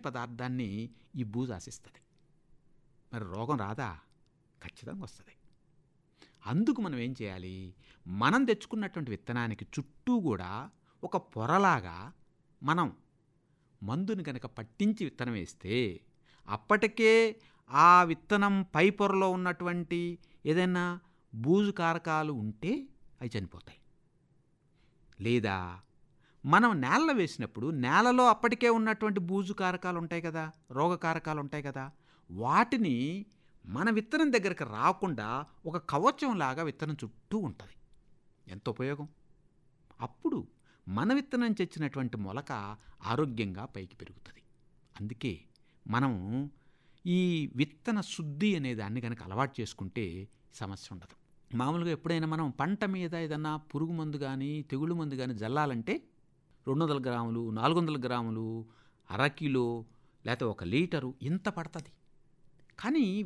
పదార్థాన్ని ఈ బూజు ఆశిస్తుంది మరి రోగం రాదా ఖచ్చితంగా వస్తుంది అందుకు మనం ఏం చేయాలి మనం తెచ్చుకున్నటువంటి విత్తనానికి చుట్టూ కూడా ఒక పొరలాగా మనం మందుని కనుక పట్టించి విత్తనం వేస్తే అప్పటికే ఆ విత్తనం పై పొరలో ఉన్నటువంటి ఏదైనా బూజు కారకాలు ఉంటే అవి చనిపోతాయి లేదా మనం నేలలో వేసినప్పుడు నేలలో అప్పటికే ఉన్నటువంటి బూజు కారకాలు ఉంటాయి కదా రోగ కారకాలు ఉంటాయి కదా వాటిని మన విత్తనం దగ్గరకు రాకుండా ఒక కవచంలాగా విత్తనం చుట్టూ ఉంటుంది ఎంత ఉపయోగం అప్పుడు మన విత్తనం తెచ్చినటువంటి మొలక ఆరోగ్యంగా పైకి పెరుగుతుంది అందుకే మనం ఈ విత్తన శుద్ధి అనే దాన్ని కనుక అలవాటు చేసుకుంటే సమస్య ఉండదు మామూలుగా ఎప్పుడైనా మనం పంట మీద ఏదన్నా పురుగు మందు కానీ తెగులు మందు కానీ జల్లాలంటే రెండు వందల గ్రాములు నాలుగు వందల గ్రాములు అర కిలో లేకపోతే ఒక లీటరు ఇంత పడుతుంది కానీ